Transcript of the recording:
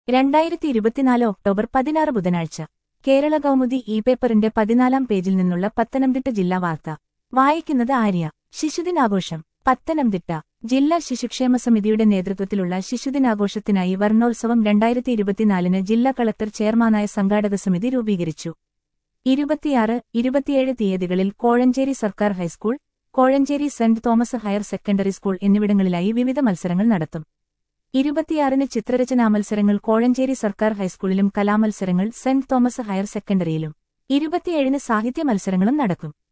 രണ്ടായിരത്തി ഇരുപത്തിനാല് ഒക്ടോബർ പതിനാറ് ബുധനാഴ്ച കേരള കൗമുദി ഇ പേപ്പറിന്റെ പതിനാലാം പേജിൽ നിന്നുള്ള പത്തനംതിട്ട ജില്ലാ വാർത്ത വായിക്കുന്നത് ആര്യ ശിശുദിനാഘോഷം പത്തനംതിട്ട ജില്ലാ ശിശുക്ഷേമ സമിതിയുടെ നേതൃത്വത്തിലുള്ള ശിശുദിനാഘോഷത്തിനായി വർണ്ണോത്സവം രണ്ടായിരത്തി ഇരുപത്തിനാലിന് ജില്ലാ കളക്ടർ ചെയർമാനായ സംഘാടക സമിതി രൂപീകരിച്ചു ഇരുപത്തിയാറ് ഇരുപത്തിയേഴ് തീയതികളിൽ കോഴഞ്ചേരി സർക്കാർ high school Kozhencherry Saint Thomas higher secondary school എന്നിവിടങ്ങളിലായി വിവിധ മത്സരങ്ങൾ നടത്തും ഇരുപത്തിയാറിന് ചിത്രരചനാ മത്സരങ്ങൾ കോഴഞ്ചേരി സർക്കാർ ഹൈസ്കൂളിലും കലാമത്സരങ്ങൾ സെന്റ് തോമസ് ഹയർ സെക്കൻഡറിയിലും ഇരുപത്തിയേഴിന് സാഹിത്യ മത്സരങ്ങളും നടക്കും